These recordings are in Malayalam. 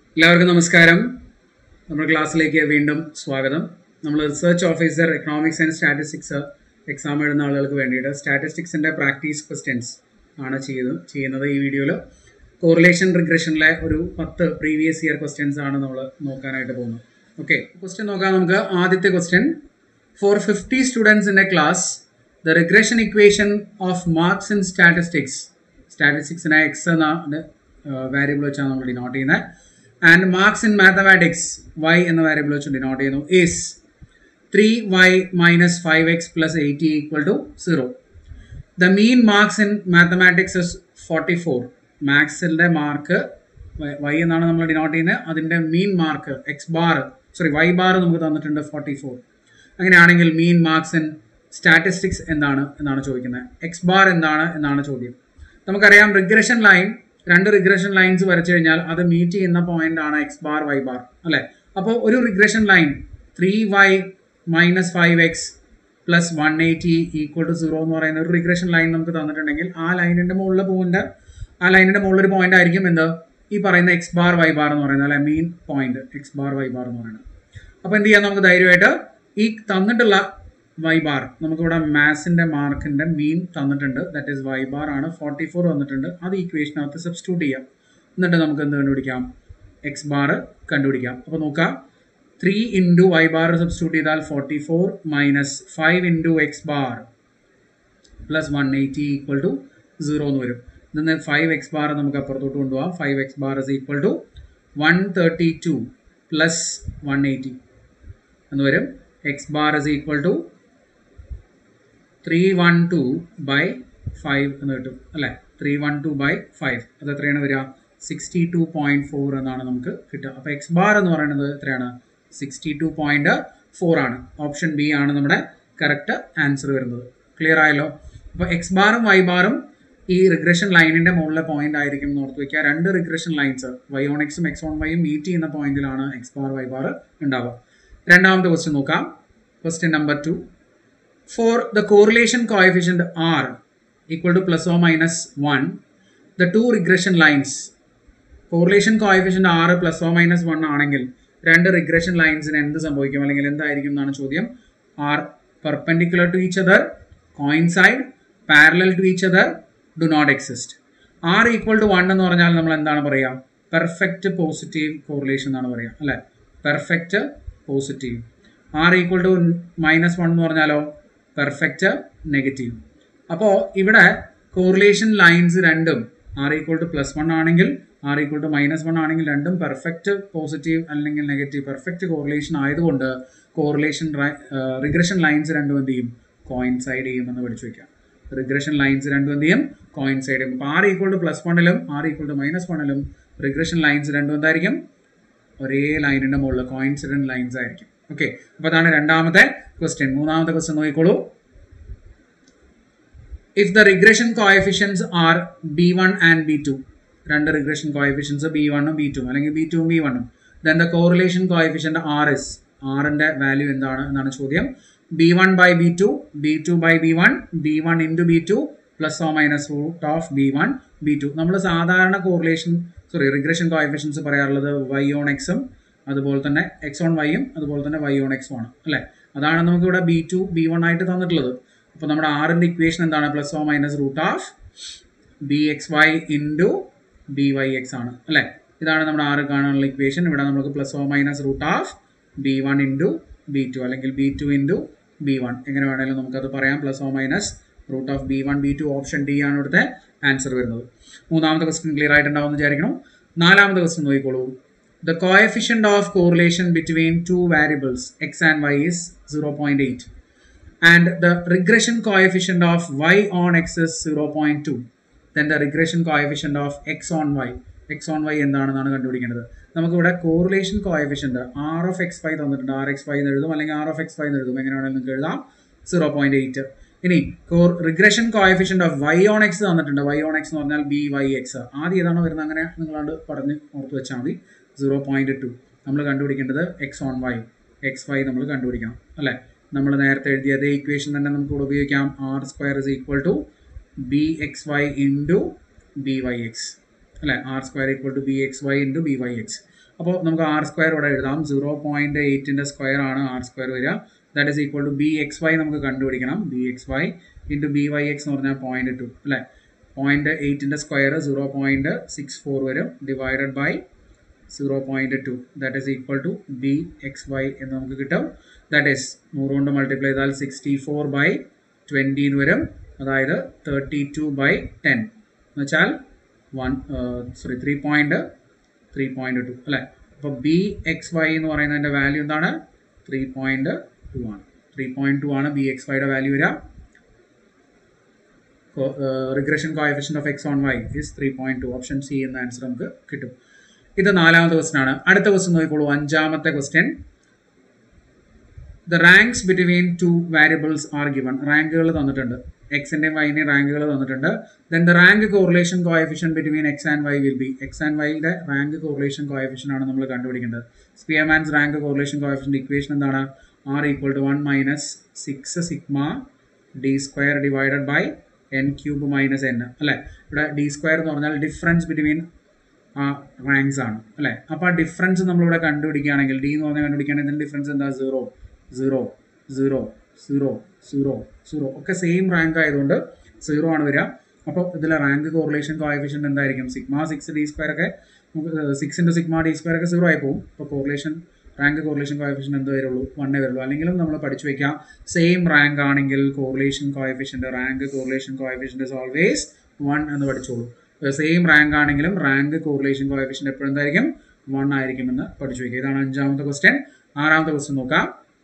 എല്ലാവർക്കും നമസ്കാരം നമ്മുടെ ക്ലാസ്സിലേക്ക് വീണ്ടും സ്വാഗതം നമ്മൾ research officer economics and statistics exam എഴുതുന്ന ആളുകൾക്ക് വേണ്ടിയിട്ട് സ്റ്റാറ്റിസ്റ്റിക്സിൻ്റെ പ്രാക്ടീസ് ക്വസ്റ്റ്യൻസ് ആണ് ചെയ്ത് ചെയ്യുന്നത് ഈ വീഡിയോയിൽ കോറിലേഷൻ റിഗ്രഷനിലെ ഒരു പത്ത് പ്രീവിയസ് ഇയർ ക്വസ്റ്റ്യൻസ് ആണ് നമ്മൾ നോക്കാനായിട്ട് പോകുന്നത് ഓക്കെ ക്വസ്റ്റ്യൻ നോക്കാം നമുക്ക് ആദ്യത്തെ question for fifty students in a class the regression equation of marks in statistics സ്റ്റാറ്റിസ്റ്റിക്സിനെ എക്സ് എന്ന വാരിയബിൾ വെച്ചാണ് നമ്മൾ ഡിനോട്ട് ചെയ്യുന്നത് and marks in mathematics Y എന്ന വാരിയബിൾ വെച്ച് ഡിനോട്ട് ചെയ്യുന്നു is three Y minus five X plus eighty equal to zero the mean marks in mathematics is forty four മാത്സിൻ്റെ മാർക്ക് വൈ എന്നാണ് നമ്മൾ ഡിനോട്ട് ചെയ്യുന്നത് അതിൻ്റെ mean mark X bar sorry Y bar നമുക്ക് തന്നിട്ടുണ്ട് ഫോർട്ടി ഫോർ അങ്ങനെയാണെങ്കിൽ മീൻ മാർക്സ് ഇൻ സ്റ്റാറ്റിസ്റ്റിക്സ് എന്താണ് എന്നാണ് ചോദിക്കുന്നത് എക്സ് ബാർ എന്താണ് എന്നാണ് ചോദ്യം നമുക്കറിയാം റിഗ്രഷൻ ലൈൻ രണ്ട് റിഗ്രഷൻ ലൈൻസ് വരച്ചു കഴിഞ്ഞാൽ അത് മീറ്റ് ചെയ്യുന്ന പോയിന്റ് ആണ് എക്സ് ബാർ വൈ ബാർ അല്ലെ അപ്പോൾ ഒരു regression line three Y minus five X plus one eighty equal to zero എന്ന് പറയുന്ന ഒരു റിഗ്രഷൻ ലൈൻ നമുക്ക് തന്നിട്ടുണ്ടെങ്കിൽ ആ ലൈനിന്റെ മുകളിൽ പോയിന്റ് ആ ലൈനിന്റെ മുകളിൽ ഒരു പോയിന്റ് ആയിരിക്കും എന്ത് ഈ പറയുന്ന എക്സ് ബാർ വൈ ബാർ എന്ന് പറയുന്നത് അല്ലെ mean point x bar y bar എന്ന് പറയുന്നത് അപ്പോൾ എന്ത് ചെയ്യാം നമുക്ക് ധൈര്യമായിട്ട് ഈ തന്നിട്ടുള്ള വൈ ബാർ നമുക്കിവിടെ മാത്സിന്റെ മാർക്കിന്റെ മീൻ തന്നിട്ടുണ്ട് ദാറ്റ് ഈസ് വൈ ബാർ ആണ് ഫോർട്ടി ഫോർ തന്നിട്ടുണ്ട് അത് ഈക്വേഷനകത്ത് സബ്സ്റ്റിറ്റ്യൂട്ട് ചെയ്യാം എന്നിട്ട് നമുക്ക് എന്ത് കണ്ടുപിടിക്കാം എക്സ് ബാർ കണ്ടുപിടിക്കാം അപ്പോൾ നോക്കാം three into y bar substitute ചെയ്താൽ forty four minus five into x bar plus one eighty equal to zero എന്ന് വരും ഇതിന് ഫൈവ് എക്സ് ബാർ നമുക്ക് അപ്പുറത്തോട്ട് കൊണ്ടുപോകാം five x bar is equal to one thirty two plus one eighty എന്ന് വരും x bar is equal to three one two by five എന്ന് കിട്ടും അല്ലേ three one two by five അത് എത്രയാണ് വരിക സിക്സ്റ്റി ടു പോയിന്റ് ഫോർ എന്നാണ് നമുക്ക് കിട്ടുക അപ്പോൾ എക്സ് ബാർ എന്ന് പറയുന്നത് എത്രയാണ് സിക്സ്റ്റി ടു പോയിന്റ് ഫോർ ആണ് ഓപ്ഷൻ ബി ആണ് നമ്മുടെ കറക്റ്റ് ആൻസർ വരുന്നത് ക്ലിയർ ആയല്ലോ അപ്പോൾ എക്സ് ബാറും വൈ ബാറും ഈ റിഗ്രഷൻ ലൈനിന്റെ മുകളിലെ പോയിന്റ് ആയിരിക്കും എന്ന് ഓർത്ത് വയ്ക്കുക രണ്ട് റിഗ്രഷൻ ലൈൻസ് വൈ ഓൺ എക്സും എക്സ് ഓൺ വൈയും മീറ്റ് ചെയ്യുന്ന പോയിന്റിലാണ് എക്സ് ബാർ വൈ ബാർ ഉണ്ടാവുക രണ്ടാമത്തെ ക്വസ്റ്റ്യൻ നോക്കാം question number two for the correlation coefficient r equal to plus or minus 1 the two regression lines correlation coefficient r plus or minus 1 ആണെങ്കിൽ രണ്ട് റിഗ്രഷൻ ലൈൻസിന് എന്ത് സംഭവിക്കും അല്ലെങ്കിൽ എന്തായിരിക്കും എന്നാണ് ചോദ്യം are perpendicular to each other coincide parallel to each other do not exist r equal to one എന്ന് പറഞ്ഞാൽ നമ്മൾ എന്താണ് പറയുക പെർഫെക്റ്റ് പോസിറ്റീവ് കോറിലേഷൻ എന്നാണ് പറയുക അല്ലെ perfect positive r equal to minus one എന്ന് പറഞ്ഞാലോ പെർഫെക്റ്റ് നെഗറ്റീവ് അപ്പോൾ ഇവിടെ കോറിലേഷൻ ലൈൻസ് രണ്ടും r equal to plus one ആണെങ്കിൽ r equal to minus one ആണെങ്കിൽ രണ്ടും പെർഫെക്റ്റ് പോസിറ്റീവ് അല്ലെങ്കിൽ നെഗറ്റീവ് പെർഫെക്റ്റ് കോറിലേഷൻ ആയതുകൊണ്ട് കോറിലേഷൻ റിഗ്രഷൻ ലൈൻസ് രണ്ടും എന്ത് ചെയ്യും കോയിൻസൈഡ് ചെയ്യുമെന്ന് പഠിച്ചു വയ്ക്കാം റിഗ്രഷൻ ലൈൻസ് രണ്ടും എന്ത് ചെയ്യും കോയിൻസൈഡ് ചെയ്യും അപ്പോൾ ആർ ഈക്വൾ ടു പ്ലസ് വണ്ണിലും ആർ ഈക്വൾ ടു മൈനസ് വണ്ണിലും റിഗ്രഷൻ ലൈൻസ് രണ്ടും എന്തായിരിക്കും ഒരേ ലൈനിന്റെ മുകളിൽ കോയിൻസിഡന്റ് ലൈൻസ് ആയിരിക്കും ഓക്കെ അപ്പൊ അതാണ് രണ്ടാമത്തെ ക്വസ്റ്റ്യൻ മൂന്നാമത്തെ ക്വസ്റ്റ്യൻ നോക്കിക്കോളൂ if the regression coefficients are b one and b two രണ്ട് റിഗ്രഷൻ കോയഫിഷ്യൻസ് ബി വണ്ണും ബി ടു അല്ലെങ്കിൽ ബി ടുവും ബി വണ്ണും then the correlation coefficient r is ആറിന്റെ വാല്യൂ എന്താണ് എന്നാണ് ചോദ്യം b one by b two b two by b one b one into b two plus or minus root of b one b two നമ്മൾ സാധാരണ കോറിലേഷൻ സോറി റിഗ്രഷൻ കോയഫിഷ്യൻസ് പറയാറുള്ളത് വൈ ഓൺ എക്സും അതുപോലെ തന്നെ എക്സ് ഓൺ വൈയും അതുപോലെ തന്നെ വൈ ഓൺ എക്സും ആണ് അല്ലേ അതാണ് നമുക്ക് ഇവിടെ ബി ടു ബി വൺ ആയിട്ട് തന്നിട്ടുള്ളത് അപ്പോൾ നമ്മുടെ ആറിൻ്റെ ഇക്വേഷൻ എന്താണ് plus or minus root of b x y into b y x ആണ് അല്ലേ ഇതാണ് നമ്മുടെ ആറ് കാണാനുള്ള ഇക്വേഷൻ ഇവിടെ നമുക്ക് plus or minus root of b one into b two അല്ലെങ്കിൽ b two into b one എങ്ങനെ വേണമെങ്കിലും നമുക്കത് പറയാം plus or minus root of b one b two option D ആണ് ഇവിടുത്തെ ആൻസർ വരുന്നത് മൂന്നാമത്തെ ക്വസ്റ്റ്യൻ ക്ലിയർ ആയിട്ടുണ്ടാവും എന്ന് വിചാരിക്കണം നാലാമത്തെ ക്വസ്റ്റ്യൻ നോക്കിക്കോളൂ the coefficient of correlation between two variables x and y is 0.8 and the regression coefficient of y on x is 0.2 then the regression coefficient of x on y x on y എന്താണെന്നാണ് കണ്ടുപിടിക്കേണ്ടത് നമുക്കിവിടെ correlation coefficient r of x five തന്നിട്ടുണ്ട് ആർ എക്സ് ഫൈവ് എഴുതും അല്ലെങ്കിൽ ആർ ഓഫ് എക്സ് ഫൈവ് എഴുതും എങ്ങനെയാണെങ്കിലും നിങ്ങൾക്ക് എഴുതാം സീറോ പോയിന്റ് എയ്റ്റ് ഇനി കോർ regression coefficient of y on x തന്നിട്ടുണ്ട് വൈ ഓൺ എക്സ് എന്ന് പറഞ്ഞാൽ ബി വൈ എക്സ് ആദ്യം ഏതാണ് വരുന്നത് അങ്ങനെ നിങ്ങളോട് പറഞ്ഞ് ഓർത്ത് വെച്ചാൽ മതി സീറോ പോയിന്റ് ടു നമ്മൾ കണ്ടുപിടിക്കേണ്ടത് x on y x y നമ്മൾ കണ്ടുപിടിക്കണം അല്ലേ നമ്മൾ നേരത്തെ എഴുതിയ അതേ ഇക്വേഷൻ തന്നെ നമുക്ക് ഇവിടെ ഉപയോഗിക്കാം r square is equal to b x y into b y x അല്ലെ r square equal to b x y into b y x അപ്പോൾ നമുക്ക് ആർ സ്ക്വയർ ഇവിടെ എഴുതാം സീറോ പോയിൻറ്റ് എയ്റ്റിൻ്റെ സ്ക്വയർ ആണ് ആർ സ്ക്വയർ വരിക that is equal to b x y നമുക്ക് കണ്ടുപിടിക്കണം b x y into b y x എന്ന് പറഞ്ഞാൽ പോയിൻറ്റ് ടു അല്ലേ പോയിൻറ്റ് എയ്റ്റിൻ്റെ square zero point six four വരും divided by zero point two that is equal to b x y എന്ന് നമുക്ക് കിട്ടും ദാറ്റ് ഈസ് നൂറ് കൊണ്ട് മൾട്ടിപ്ലൈ ചെയ്താൽ സിക്സ്റ്റി ഫോർ ബൈ ട്വൻറ്റി എന്ന് വരും അതായത് തേർട്ടി ടു ബൈ ടെൻ എന്ന് വെച്ചാൽ one sorry three point three point two അല്ലേ അപ്പോൾ ബി എക്സ് വൈ എന്ന് പറയുന്നതിൻ്റെ വാല്യൂ എന്താണ് ത്രീ പോയിൻറ്റ് ടു ആണ് ത്രീ പോയിൻറ്റ് ടു ആണ് ബി എക്സ് വൈയുടെ വാല്യൂ വരിക regression coefficient of x on y is three point two option C എന്ന ആൻസർ നമുക്ക് കിട്ടും ഇത് നാലാമത്തെ ക്വസ്റ്റൻ ആണ് അടുത്ത ക്വസ്റ്റൻ നോക്കിക്കോളൂ അഞ്ചാമത്തെ question the ranks between two variables are given റാങ്കുകൾ തന്നിട്ടുണ്ട് എക്സിൻ്റെയും വൈൻ്റെയും റാങ്കുകൾ തന്നിട്ടുണ്ട് then the rank correlation coefficient between x and y will be x and വൈയുടെ റാങ്ക് കോറിലേഷൻ കോയഫിഷ്യൻ ആണ് നമ്മൾ കണ്ടുപിടിക്കേണ്ടത് Spearman's rank correlation coefficient equation എന്താണ് r equal to one minus six sigma d square divided by n cube minus n അല്ലേ ഇവിടെ ഡി സ്ക്വയർ എന്ന് പറഞ്ഞാൽ ഡിഫറൻസ് ബിറ്റ്വീൻ ആ റാങ്ക്സ് ആണ് അല്ലേ അപ്പോൾ ആ ഡിഫറൻസ് നമ്മളിവിടെ കണ്ടുപിടിക്കുകയാണെങ്കിൽ ഡി എന്ന് പറഞ്ഞാൽ കണ്ടുപിടിക്കുകയാണെങ്കിൽ ഇതിൻ്റെ ഡിഫറൻസ് എന്താ zero zero zero zero zero zero ഒക്കെ സെയിം റാങ്ക് ആയതുകൊണ്ട് സീറോ ആണ് വരിക അപ്പോൾ ഇതിലെ റാങ്ക് കോറിലേഷൻ കോയഫിഷ്യൻ്റ് എന്തായിരിക്കും സിഗ്മ സിക്സ് ഡി സ്ക്വയർ ഒക്കെ നമുക്ക് six into sigma d square ഒക്കെ സീറോ ആയി പോകും അപ്പോൾ കോറിലേഷൻ റാങ്ക് കോറിലേഷൻ കോയഫിഷ്യൻ എന്ത് വരുള്ളൂ വണ്ണേ വരുള്ളൂ അല്ലെങ്കിലും നമ്മൾ പഠിച്ചു വെക്കാം സെയിം റാങ്ക് ആണെങ്കിൽ correlation coefficient rank correlation coefficient is always one എന്ന് പഠിച്ചോളൂ സെയിം റാങ്ക് ആണെങ്കിലും റാങ്ക് കോറിലേഷൻ കോയഫിഷ്യൻ്റ് എപ്പോഴും എന്തായിരിക്കും വൺ ആയിരിക്കുമെന്ന് പഠിച്ചു വയ്ക്കുക ഇതാണ് അഞ്ചാമത്തെ ക്വസ്റ്റ്യൻ ആറാമത്തെ ക്വസ്റ്റ്യൻ നോക്കാം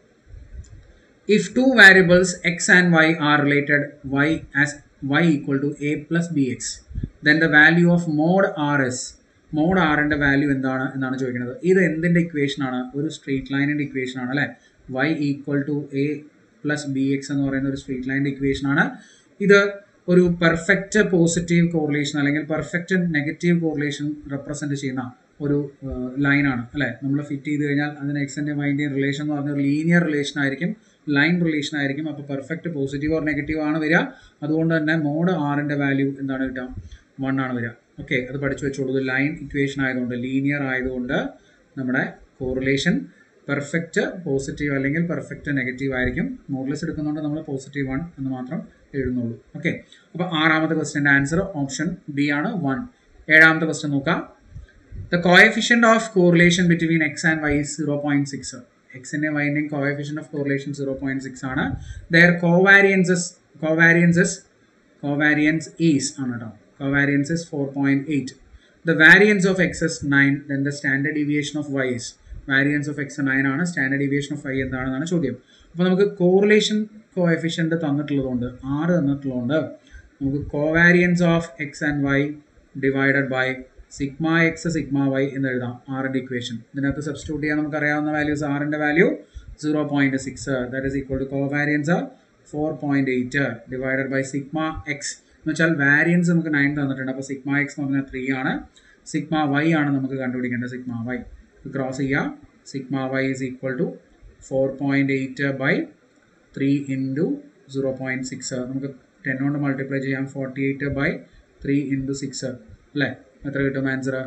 if two variables x and y are related y as y equal to a plus bx then the value of mod rs mod ആറിൻ്റെ വാല്യൂ എന്താണ് എന്നാണ് ചോദിക്കുന്നത് ഇത് എന്തിൻ്റെ ഇക്വേഷൻ ആണ് ഒരു സ്ട്രീറ്റ് ലൈനിൻ്റെ ഇക്വേഷൻ ആണ് അല്ലേ y equal to a plus b x എന്ന് പറയുന്ന ഒരു സ്ട്രീറ്റ് ലൈനിൻ്റെ ഇക്വേഷൻ ആണ് ഇത് ഒരു പെർഫെക്റ്റ് പോസിറ്റീവ് കോറിലേഷൻ അല്ലെങ്കിൽ പെർഫെക്റ്റ് നെഗറ്റീവ് കോറിലേഷൻ റെപ്രസെൻറ്റ് ചെയ്യുന്ന ഒരു ലൈനാണ് അല്ലേ നമ്മൾ ഫിറ്റ് ചെയ്ത് കഴിഞ്ഞാൽ അതിന് എക്സിൻ്റെ വൈൻ്റെയും റിലേഷൻ എന്ന് പറഞ്ഞ ഒരു ലീനിയർ റിലേഷൻ ആയിരിക്കും ലൈൻ റിലേഷൻ ആയിരിക്കും അപ്പോൾ പെർഫെക്റ്റ് പോസിറ്റീവ് ഓർ നെഗറ്റീവ് ആണ് വരിക അതുകൊണ്ട് തന്നെ മോഡ് ആറിൻ്റെ വാല്യൂ എന്താണ് കിട്ടുക വൺ ആണ് വരിക ഓക്കെ അത് പഠിച്ചു വെച്ചോളൂ ഇത് ലൈൻ ഇക്വേഷൻ ആയതുകൊണ്ട് ലീനിയർ ആയതുകൊണ്ട് നമ്മുടെ കോറിലേഷൻ പെർഫെക്റ്റ് പോസിറ്റീവ് അല്ലെങ്കിൽ പെർഫെക്റ്റ് നെഗറ്റീവ് ആയിരിക്കും മോഡൽസ് എടുക്കുന്നതുകൊണ്ട് നമ്മൾ പോസിറ്റീവ് വൺ എന്ന് മാത്രം എഴുതുന്നുള്ളൂ ഓക്കെ അപ്പോൾ ആറാമത്തെ ക്വസ്റ്റ്യൻ്റെ ആൻസർ ഓപ്ഷൻ ബി ആണ് വൺ ഏഴാമത്തെ ക്വസ്റ്റ്യൻ നോക്കാം the coefficient of correlation between x and y zero point six എക്സിൻ്റെ വൈൻ്റെയും coefficient of correlation zero point six ആണ് their covariances covariances covariance is ആണ് കേട്ടോ covariance is four point eight the variance of x is nine then the standard deviation of y is variance of x nine ആണ് സ്റ്റാൻഡേർഡ് ഡീവിയേഷൻ ഓഫ് വൈ എന്താണെന്നാണ് ചോദ്യം അപ്പോൾ നമുക്ക് കോറിലേഷൻ കോഎഫിഷ്യൻ്റ് തന്നിട്ടുള്ളതുകൊണ്ട് ആറ് തന്നിട്ടുള്ളതുകൊണ്ട് നമുക്ക് covariance of x and y divided by sigma x sigma y എന്ന് എഴുതാം ആറിൻ്റെ ഇക്വേഷൻ ഇതിനകത്ത് സബ്സ്റ്റിറ്റ്യൂട്ട് ചെയ്യാൻ നമുക്ക് അറിയാവുന്ന വാല്യൂസ് ആറിൻ്റെ value zero point six that is equal to covariance four point eight divided by sigma x എന്ന് വെച്ചാൽ വാരിയൻസ് നമുക്ക് നയൻ തന്നിട്ടുണ്ട് അപ്പോൾ സിഗ്മ എക്സ് എന്ന് പറഞ്ഞാൽ ത്രീ ആണ് സിഗ്മ വൈ ആണ് നമുക്ക് കണ്ടുപിടിക്കേണ്ടത് സിഗ്മ വൈ ക്രോസ് ചെയ്യുക sigma y is equal to four point eight by three into zero point six നമുക്ക് ടെൻ കൊണ്ട് മൾട്ടിപ്ലൈ ചെയ്യാം forty eight by three into six അല്ലേ എത്ര കിട്ടും ആൻസർ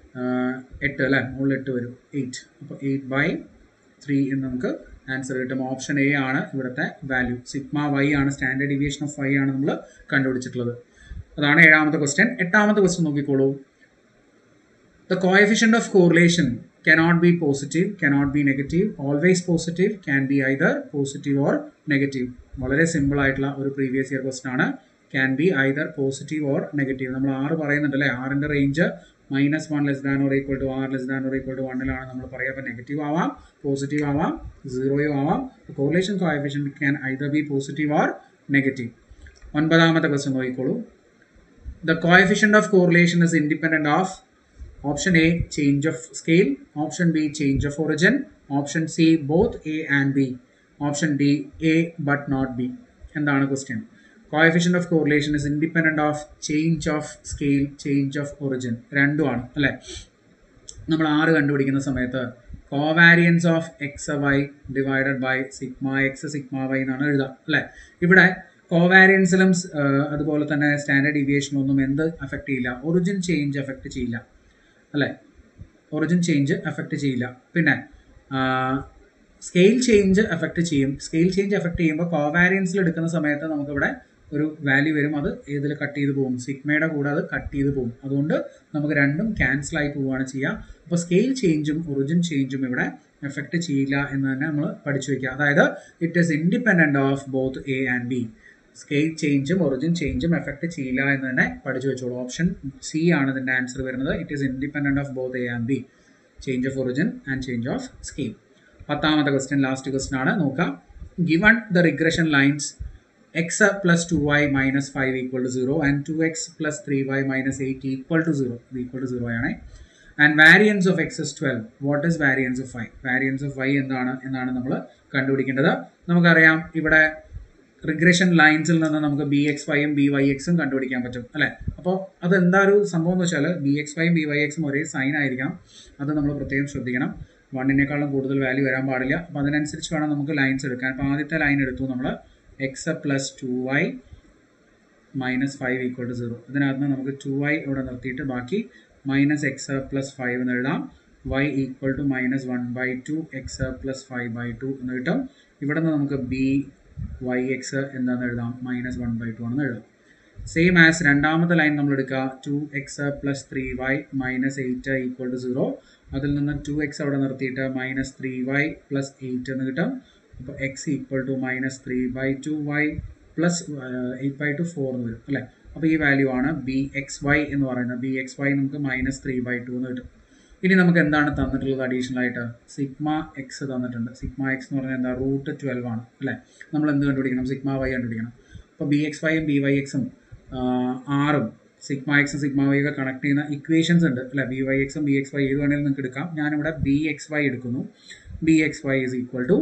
എട്ട് അല്ലേ മുകളിൽ എട്ട് വരും എയ്റ്റ് അപ്പോൾ എയ്റ്റ് ബൈ ത്രീ എന്ന് നമുക്ക് ആൻസർ കിട്ടും ഓപ്ഷൻ എ ആണ് ഇവിടുത്തെ വാല്യൂ സിഗ്മ വൈ ആണ് സ്റ്റാൻഡേർഡ് ഡീവിയേഷൻ ഓഫ് വൈ ആണ് നമ്മൾ കണ്ടുപിടിച്ചിട്ടുള്ളത് അതാണ് ഏഴാമത്തെ ക്വസ്റ്റ്യൻ എട്ടാമത്തെ ക്വസ്റ്റ്യൻ നോക്കിക്കോളൂ the coefficient of correlation cannot be positive cannot be negative always positive can be either positive or negative വളരെ സിമ്പിൾ ആയിട്ടുള്ള ഒരു പ്രീവിയസ് ഇയർ ക്വസ്റ്റൻ ആണ് can be either positive or negative നമ്മൾ ആറ് പറയുന്നുണ്ട് അല്ലേ ആറിൻ്റെ range minus one less than or equal to r less than or equal to വണ്ണിലാണ് നമ്മൾ പറയുക അപ്പോൾ നെഗറ്റീവ് ആവാം പോസിറ്റീവ് ആവാം സീറോയും ആവാം correlation coefficient can either be positive or negative ഒൻപതാമത്തെ ക്വസ്റ്റൻ നോക്കിക്കോളൂ the coefficient of correlation is independent of option A change of scale option B change of origin option C both A and B option D A but not B എന്താണ് question coefficient of correlation is independent of change of scale change of origin രണ്ടുമാണ് അല്ലേ നമ്മൾ ആറ് കണ്ടുപിടിക്കുന്ന സമയത്ത് covariance of x y divided by sigma x sigma y എന്നാണ് എഴുതുക അല്ലേ ഇവിടെ കോവാരിയൻസിലും അതുപോലെ തന്നെ സ്റ്റാൻഡേർഡ് ഡീവിയേഷനൊന്നും എന്ത് അഫക്റ്റ് ചെയ്യില്ല ഒറിജിൻ ചേഞ്ച് അഫക്റ്റ് ചെയ്യില്ല അല്ലേ ഒറിജിൻ ചേഞ്ച് എഫക്റ്റ് ചെയ്യില്ല പിന്നെ സ്കെയിൽ ചേഞ്ച് എഫക്റ്റ് ചെയ്യും സ്കെയിൽ ചേഞ്ച് എഫക്റ്റ് ചെയ്യുമ്പോൾ കോവാരിയൻസിൽ എടുക്കുന്ന സമയത്ത് നമുക്കിവിടെ ഒരു വാല്യൂ വരും അത് ഏതിൽ കട്ട് ചെയ്ത് പോകും സിഗ്മയുടെ കൂടെ അത് കട്ട് ചെയ്ത് പോകും അതുകൊണ്ട് നമുക്ക് രണ്ടും ക്യാൻസൽ ആയി പോവുകയാണ് ചെയ്യുക അപ്പോൾ സ്കെയിൽ ചേഞ്ചും ഒറിജിൻ ചേഞ്ചും ഇവിടെ എഫക്റ്റ് ചെയ്യില്ല എന്ന് തന്നെ നമ്മൾ പഠിച്ചു വയ്ക്കുക അതായത് it is independent of both A and B scale ചേഞ്ചും ഒറിജിൻ ചേഞ്ചും എഫക്റ്റ് ചെയ്യില്ല എന്ന് തന്നെ പഠിച്ചു വെച്ചോളൂ ഓപ്ഷൻ സി ആണ് ഇതിൻ്റെ ആൻസർ വരുന്നത് it is independent of both A and B change of origin and change of scale പത്താമത്തെ ക്വസ്റ്റ്യൻ ലാസ്റ്റ് ക്വസ്റ്റ്യൻ ആണ് നോക്കാം given the regression lines x plus two y minus five equal to zero and two x plus three Y minus eight equal to zero ഇത് ഈക്വൽ ടു സീറോ ആണ് and variance of x is twelve what is variance of y variance of y എന്താണ് എന്നാണ് നമ്മൾ കണ്ടുപിടിക്കേണ്ടത് നമുക്കറിയാം ഇവിടെ റിഗ്രഷൻ ലൈൻസിൽ നിന്ന് നമുക്ക് ബി എക്സ് വൈയും ബി വൈ എക്സും കണ്ടുപിടിക്കാൻ പറ്റും അല്ലേ അപ്പോൾ അത് എന്താ ഒരു സംഭവം എന്ന് വെച്ചാൽ ബി എക്സ് വൈയും ബി വൈ എക്സും ഒരേ സൈൻ ആയിരിക്കണം അത് നമ്മൾ പ്രത്യേകം ശ്രദ്ധിക്കണം വണ്ണിനേക്കാളും കൂടുതൽ വാല്യൂ വരാൻ പാടില്ല അപ്പോൾ അതിനനുസരിച്ച് വേണം നമുക്ക് ലൈൻസ് എടുക്കാൻ അപ്പോൾ ആദ്യത്തെ ലൈൻ എടുത്തു നമ്മൾ x plus two y minus five equal to zero ഇതിനകത്ത് നമുക്ക് ടു വൈ ഇവിടെ നിർത്തിയിട്ട് ബാക്കി മൈനസ് എക്സ് പ്ലസ് ഫൈവ് എന്ന് എഴുതാം y equal to minus one by two x plus five by two എന്ന് കിട്ടും ഇവിടെ നിന്ന് നമുക്ക് ബി വൈ എക്സ് എന്താണെന്ന് എഴുതാം മൈനസ് വൺ ബൈ ടു ആണെന്ന് എഴുതാം സെയിം ആസ് രണ്ടാമത്തെ ലൈൻ നമ്മൾ എടുക്കുക two x plus three Y minus eight equal to zero അതിൽ നിന്ന് ടു എക്സ് അവിടെ നിർത്തിയിട്ട് minus three y plus eight എന്ന് കിട്ടും അപ്പോൾ x equal to minus three by two y plus eight by two four എന്ന് വരും അല്ലേ അപ്പോൾ ഈ വാല്യൂ ആണ് ബി എക്സ് വൈ എന്ന് പറയുന്നത് ബി എക്സ് വൈ നമുക്ക് മൈനസ് ത്രീ ബൈ ടു എന്ന് കിട്ടും ഇനി നമുക്ക് എന്താണ് തന്നിട്ടുള്ളത് അഡീഷണൽ ആയിട്ട് സിഗ്മ എക്സ് തന്നിട്ടുണ്ട് സിഗ്മ എക്സ് എന്ന് പറഞ്ഞാൽ എന്താ റൂട്ട് ട്വൽവ് ആണ് അല്ലേ നമ്മൾ എന്ത് കണ്ടുപിടിക്കണം സിഗ്മ വൈ കണ്ടുപിടിക്കണം അപ്പോൾ ബി എക്സ് വൈയും ബി വൈ എക്സും ആറും സിഗ്മ എക്സും സിഗ്മ വൈ ഒക്കെ കണക്ട് ചെയ്യുന്ന ഇക്വേഷൻസ് ഉണ്ട് അല്ലെ ബി വൈ എക്സും ബി എക്സ് വൈ ഏത് വേണമെങ്കിലും നിങ്ങൾക്ക് എടുക്കാം ഞാനിവിടെ ബി എക്സ് വൈ എടുക്കുന്നു b x y is equal to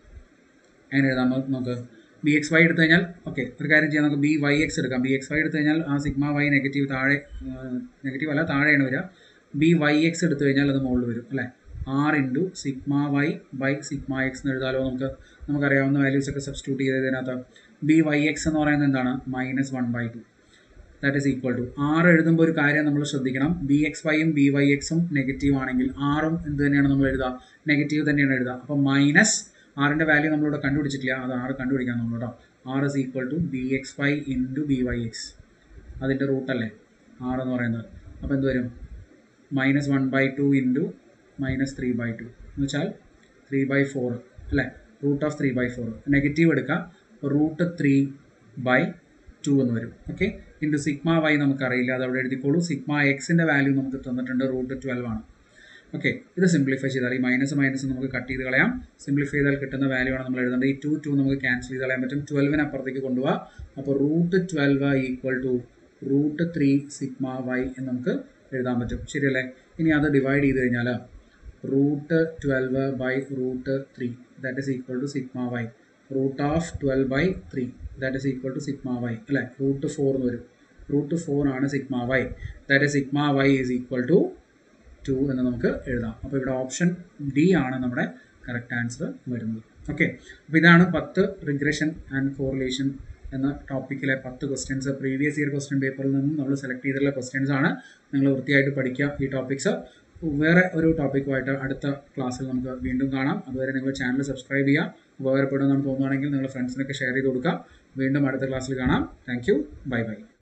അങ്ങനെ എഴുതാം നമുക്ക് ബി എക്സ് വൈ എടുത്തു കഴിഞ്ഞാൽ ഓക്കെ ഒരു കാര്യം ചെയ്യാം നമുക്ക് ബി വൈ എക്സ് എടുക്കാം ബി എക്സ് വൈ എടുത്തു കഴിഞ്ഞാൽ ആ സിഗ്മ വൈ നെഗറ്റീവ് താഴെ നെഗറ്റീവ് അല്ല താഴെയാണ് വരിക ബി വൈ എക്സ് എടുത്തു കഴിഞ്ഞാൽ അത് മുകളിൽ വരും അല്ലേ r into sigma y by sigma x എന്ന് എഴുതാലോ നമുക്ക് നമുക്കറിയാവുന്ന വാല്യൂസ് ഒക്കെ സബ്സ്റ്റിറ്റ്യൂട്ട് ചെയ്തതിനകത്ത് ബി വൈ എക്സ് എന്ന് പറയുന്നത് എന്താണ് minus one by two that is equal to r എഴുതുമ്പോൾ ഒരു കാര്യം നമ്മൾ ശ്രദ്ധിക്കണം ബി എക്സ് വൈയും ബി വൈ എക്സും നെഗറ്റീവ് ആണെങ്കിൽ ആറും എന്ത് തന്നെയാണ് നമ്മൾ എഴുതുക നെഗറ്റീവ് തന്നെയാണ് എഴുതുക അപ്പോൾ മൈനസ് ആറിൻ്റെ വാല്യൂ നമ്മളിവിടെ കണ്ടുപിടിച്ചിട്ടില്ല അത് ആറ് കണ്ടുപിടിക്കാൻ നമ്മൾ കേട്ടോ r is equal to b x y into b y x അതിൻ്റെ റൂട്ടല്ലേ ആർ എന്ന് പറയുന്നത് അപ്പോൾ എന്ത് വരും minus one by two into minus three by two എന്ന് വെച്ചാൽ ത്രീ ബൈ ഫോർ അല്ലേ root of three by four negative എടുക്കുക റൂട്ട് ത്രീ ബൈ ടു എന്ന് വരും ഓക്കെ ഇൻറ്റു സിഗ്മ വൈ നമുക്കറിയില്ല അത് അവിടെ എഴുതിക്കോളൂ സിഗ്മ എക്സിൻ്റെ വാല്യൂ നമുക്ക് തന്നിട്ടുണ്ട് റൂട്ട് ട്വൽവ് ആണ് ഓക്കെ ഇത് സിംപ്ലിഫൈ ചെയ്താൽ ഈ മൈനസ് മൈനസ് നമുക്ക് കട്ട് ചെയ്ത് കളയാം സിംപ്ലിഫൈ ചെയ്താൽ കിട്ടുന്ന വാല്യൂ ആണ് നമ്മൾ എഴുതേണ്ടത് ഈ ടു ടു നമുക്ക് ക്യാൻസൽ ചെയ്ത് കളയാൻ പറ്റും ട്വൽവിന് അപ്പുറത്തേക്ക് കൊണ്ടുപോകാം അപ്പോൾ root twelve equal to root three sigma y എന്ന് നമുക്ക് എഴുതാൻ പറ്റും ശരിയല്ലേ ഇനി അത് ഡിവൈഡ് ചെയ്ത് കഴിഞ്ഞാൽ root twelve by root three that is equal to sigma y root of twelve by three that is equal to sigma y അല്ലേ റൂട്ട് ഫോർ എന്ന് വരും റൂട്ട് ഫോർ ആണ് sigma y that is sigma y is equal to two എന്ന് നമുക്ക് എഴുതാം അപ്പോൾ ഇവിടെ ഓപ്ഷൻ ഡി ആണ് നമ്മുടെ കറക്റ്റ് ആൻസർ വരുന്നത് ഓക്കെ അപ്പോൾ ഇതാണ് പത്ത് റിഗ്രഷൻ ആൻഡ് കോറിലേഷൻ എന്ന ടോപ്പിക്കിലെ പത്ത് ക്വസ്റ്റ്യൻസ് പ്രീവിയസ് ഇയർ ക്വസ്റ്റ്യൻ പേപ്പറിൽ നിന്നും നമ്മൾ സെലക്ട് ചെയ്തിട്ടുള്ള ക്വസ്റ്റ്യൻസ് ആണ് നിങ്ങൾ വൃത്തിയായിട്ട് പഠിക്കുക ഈ ടോപ്പിക്സ് വേറെ ഒരു ടോപ്പിക്കുമായിട്ട് അടുത്ത ക്ലാസ്സിൽ നമുക്ക് വീണ്ടും കാണാം അതുവരെ നിങ്ങൾ ചാനൽ സബ്സ്ക്രൈബ് ചെയ്യുക ഉപകാരപ്പെടുമെന്നാണ് തോന്നുകയാണെങ്കിൽ നിങ്ങളുടെ ഫ്രണ്ട്സിനൊക്കെ ഷെയർ ചെയ്ത് കൊടുക്കുക വീണ്ടും അടുത്ത ക്ലാസ്സിൽ കാണാം താങ്ക് യു ബൈ ബൈ